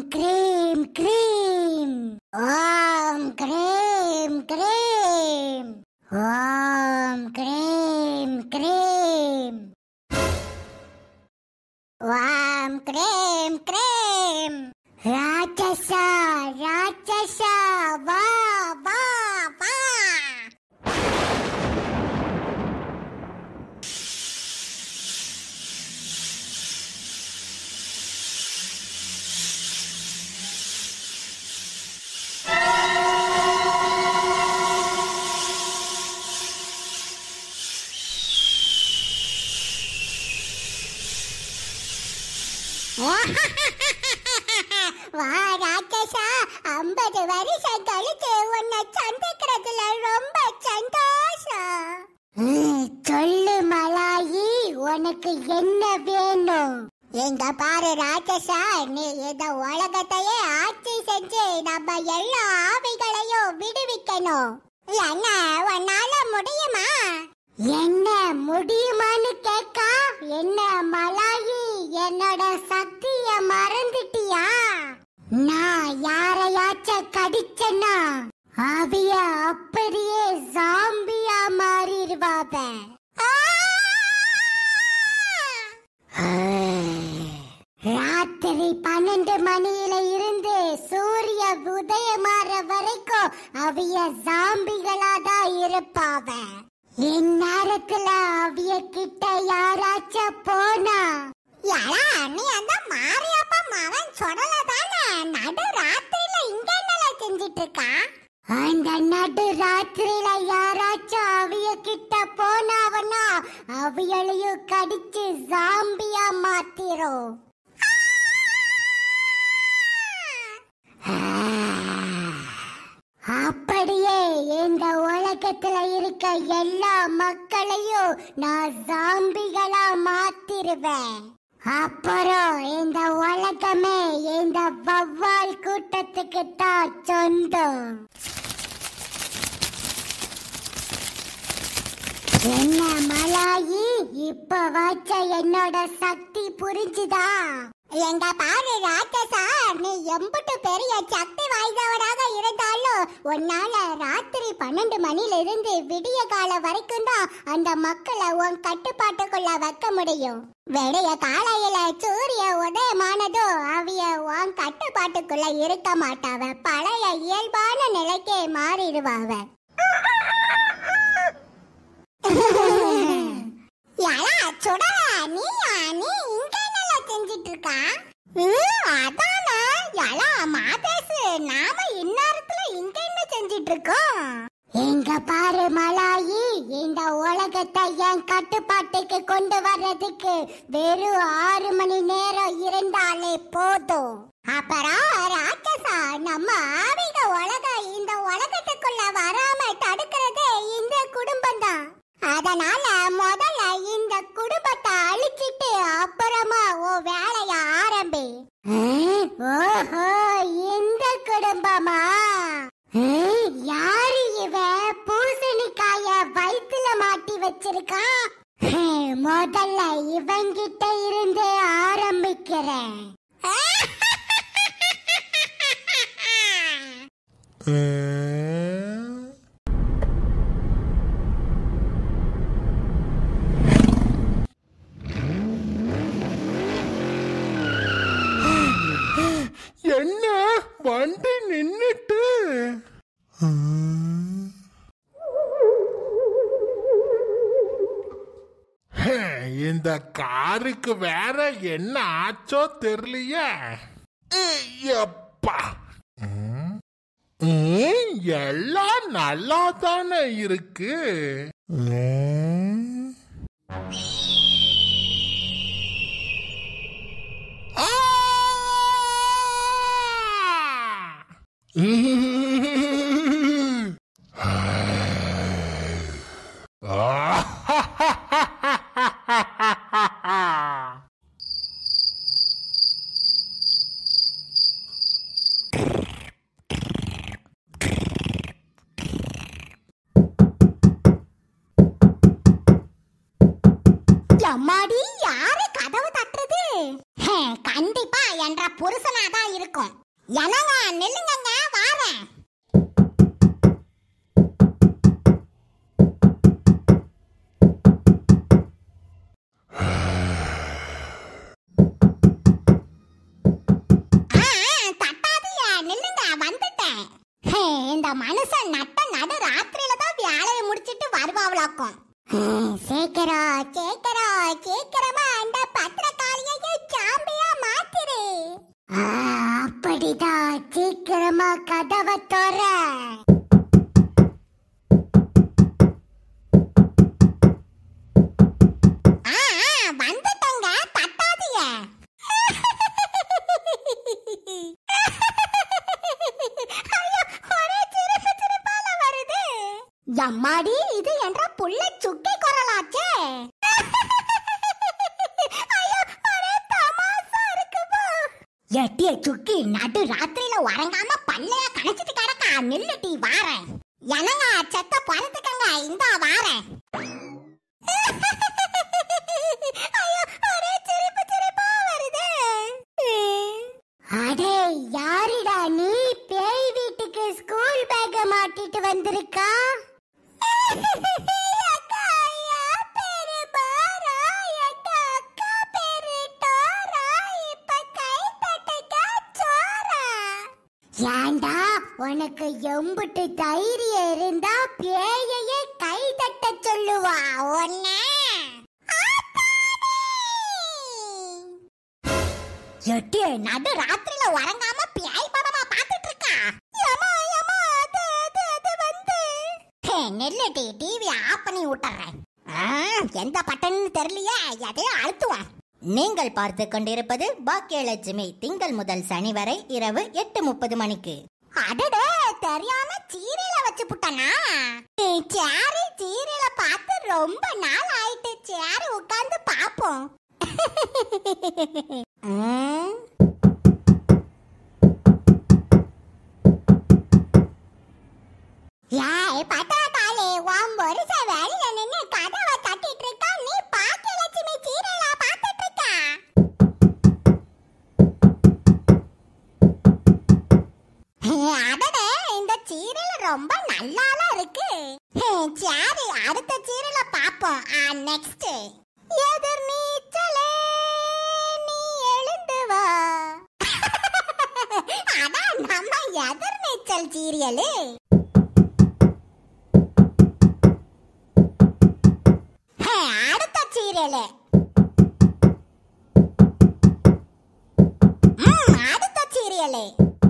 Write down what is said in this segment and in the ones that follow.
Cream கிரீம் ஓம் கிரீம் கிரீம் ஓம் கிரீம் கிரீம் ஓம் கிரீம் கிரீம் ராட்சசா ராட்சசா வா வா வா வா ராட்சசா ஐம்பது வருஷம் கழிச்சு உன்னை சந்திக்கிறதுல ரொம்ப சந்தோஷம் ம், சொல்லு மலாயி உனக்கு என்ன வேணும் எங்க பாரு ராட்சசா நீ இந்த உலகத்தையே ஆட்சி செஞ்சு நம்ம எல்லா ஆவிகளையும் விடுவிக்கணும் என்ன உன்னால முடியுமா என்ன முடியுமான்னு கேக்கா என்ன மலாயி என்னோட சக்திய மறந்துட்டியா நான் யாரையாச்ச கடிச்சனா அவிய அப்படியே ஜாம்பியா மாறிடுவாப ராத்திரி பன்னெண்டு மணியில இருந்து சூரிய உதயமாற வரைக்கும் அவிய ஜாம்பிகளா தான் இருப்பாவ இந்நேரத்துல அவிய கிட்ட யாராச்சும் போனா யாரா நீ அந்த மாரியப்பா மகன் சொடல தானே நடு ராத்திரியில இங்க என்னல செஞ்சிட்டு இருக்கா அந்த நடு ராத்திரியில யாராச்சும் அவிய கிட்ட போனாவனா அவியளையும் கடிச்சு ஜாம்பியா மாத்திரும் அப்படியே இந்த உலகத்துல இருக்க எல்லா மக்களையும் நான் ஜாம்பிகளா மாத்திருவேன் அப்புறம் இந்த உலகமே இந்த வவ்வால் கூட்டத்துக்கு தான் சொந்தம் என்ன மலாயி இப்ப வாச்ச என்னோட சக்தி புரிஞ்சுதா எங்க பாரு ராட்சசா நீ எம்புட்டு பெரிய சக்தி வாய்ந்தவனாக இருந்தாலும் உன்னால ராத்திரி பன்னெண்டு மணில இருந்து விடிய காலம் வரைக்கும் தான் அந்த மக்களை உன் கட்டுப்பாட்டுக்குள்ள வைக்க முடியும் விடிய காலையில சூரிய உதயமானதும் அவிய உன் கட்டுப்பாட்டுக்குள்ள இருக்க மாட்டாவ பழைய இயல்பான நிலைக்கே மாறிடுவாவ யாரா சுடல நீயா நீ இங்க என்னல செஞ்சிட்டு இருக்கா ம், அதானே யாரா மாதேசு நாம இந்நேரத்துல இங்க என்ன செஞ்சிட்டு இருக்கோம் எங்க பாரு மலாயி இந்த உலகத்தை என் கட்டுப்பாட்டுக்கு கொண்டு வர்றதுக்கு வெறும் ஆறு மணி நேரம் இருந்தாலே போதும் அப்புறம் ராட்சசா நம்ம ஆவிக உலகம் இந்த உலகத்துக்குள்ள வராம தடுக்கிறதே இந்த குடும்பம் தான் அதனால முதல்ல இந்த குடும்பத்தை அழிச்சிட்டு அப்புறமா ஓ வேலைய ஆரம்பி ஓஹோ இந்த குடும்பமா ஏய், யாரு இவ பூசணிக்காய வயித்துல மாட்டி வச்சிருக்கா ஹே, முதல்ல இவங்கிட்ட இருந்து ஆரம்பிக்கிறேன் என்ன வண்டி நின்னுட்டு ஹே, இந்த காருக்கு வேற என்ன ஆச்சோ தெரியலையே எப்பா எல்லாம் நல்லா தானே இருக்கு ம். ஆ! அம்மாடி யாரு கதவு தட்டுறது ஹே, கண்டிப்பா என்ற புருஷனா தான் இருக்கும் என்னங்க நில்லுங்கங்க வாரேன் ஆ, தட்டாதீங்க, நில்லுங்க, வந்துட்டேன். ஹே, இந்த மனுஷன் நட்ட நடு ராத்திரியில தான் வேலையை முடிச்சிட்டு வருவாவளாக்கும் ஹம், சீக்கிரம் சீக்கிரம் சீக்கிரமா அந்த பத்திரக்காளியை சாம்பியா மாத்திரு ஆ, அப்படிதான் சீக்கிரமா கதவை தோற ஆ, ஆ, வந்துட்டேங்க தட்டாதீங்க ஐயோ, ஒரே சிரிப்பு சிரிப்பால வருது. எம்மாடி இது என்ற புள்ள சுக்கி குரலாச்சே ஐயோ, ஒரே தமாஷா இருக்குப்பா. எட்டிய சுக்கி நடு ராத்திரியில உறங்காம பல்லையா கணச்சிட்டு கிடக்கா நில்லுட்டி வாரேன் எனங்க செத்த பறந்துக்கங்க இந்த வாரேன் ஐயோ, ஒரே சிரிப்பு சிரிப்பா வருது அடே யாருடா நீ பேய் வீட்டுக்கு ஸ்கூல் பேக்க மாட்டிட்டு வந்திருக்கா ஏண்டா உனக்கு எம்புட்டு தைரியம் இருந்தா பேயையே கை தட்ட சொல்லுவா ஒன்ன எட்டி நடு ராத்திரில உறங்காம பியாய் படமா பாத்துட்டு இருக்கா யமா யமா அது அது அது வந்து ஹே நெல்லுட்டி டிவி ஆஃப் பண்ணி விட்டுறேன் ஆ, எந்த பட்டன்னு தெரியலையே எதையோ அழுத்துவேன் நீங்கள் பார்த்து கொண்டிருப்பது பாக்கியலட்சுமி திங்கள் முதல் சனி வரை இரவு எட்டு முப்பது மணிக்கு அடடே தெரியாம சீரியல வச்சு புட்டனா சேரி சீரியல பார்த்து ரொம்ப நாள் ஆயிட்டு சேரி உட்கார்ந்து பாப்போம் ம். ஏய் பட்டாக்காளி உன் புருஷன் வெளியில நின்னு கதவை தட்டிட்டு இருக்கா நீ பாக்கியலட்சுமி சீரியலா பார்த்துட்டு இருக்கா அடடே இந்த சீரியல் ரொம்ப நல்லால இருக்கு ஹம், சரி அடுத்த சீரியல பாப்போம் நெக்ஸ்ட் எதிர் நீச்சலே நீ எழுந்து வா அதான் நம்ம எதிர் நீச்சல் சீரியலு ஹம், அடுத்த சீரியலு ம், அடுத்த சீரியலு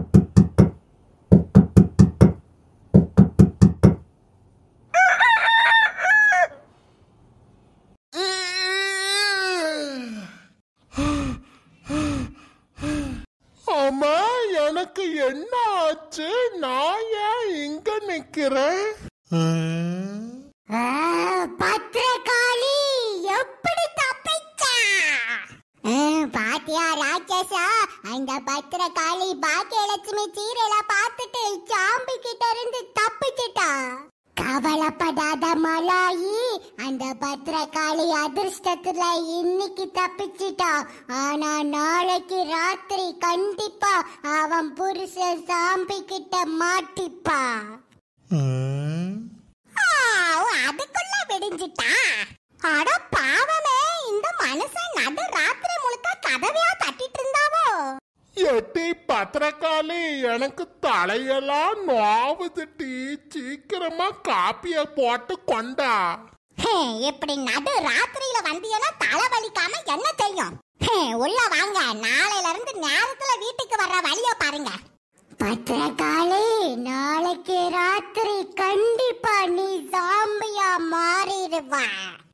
அம்மா எனக்கு என்ன ஆச்சு நான் ஏன் இங்க நிக்கிறேன் ம்? ஆ, பத்திரகாளி எப்படி தப்பிச்சா ஆ, பாத்தியா ராட்சசா அந்த பத்திரகாளி பாக்கியலட்சுமி சீரியல பார்த்துட்டு சாம்பி கிட்ட இருந்து தப்பிச்சிட்டா கவலைப்படாத மலாயி அந்த பத்திரகாளி அதிர்ஷ்டத்துல இன்னைக்கு தப்பிச்சிட்டா ஆனா நாளைக்கு ராத்திரி கண்டிப்பா அவன் புருஷன் சாம்பி கிட்ட மாட்டிப்பா ம்? ஆவ், அதுக்குள்ள விடிஞ்சிட்டா அட பாவமே இந்த மனுஷன் நடு ராத்திரி முழுக்க கதவையா தட்டிட்டு இருந்தாவோ எட்டி பத்திரக்காளி எனக்கு தலையெல்லாம் நோவுது டீ சீக்கிரமா காப்பிய போட்டு கொண்டா ஹே, இப்படி நடு ராத்திரியில வந்தீங்கன்னா தலை வலிக்காம என்ன செய்யும் ஹே, உள்ள வாங்க நாளையில இருந்து நேரத்துல வீட்டுக்கு வர்ற வழிய பாருங்க பத்திரகாளி நாளைக்கு ராத்திரி கண்டிப்பா நீ சாம்பியா மாறிடுவா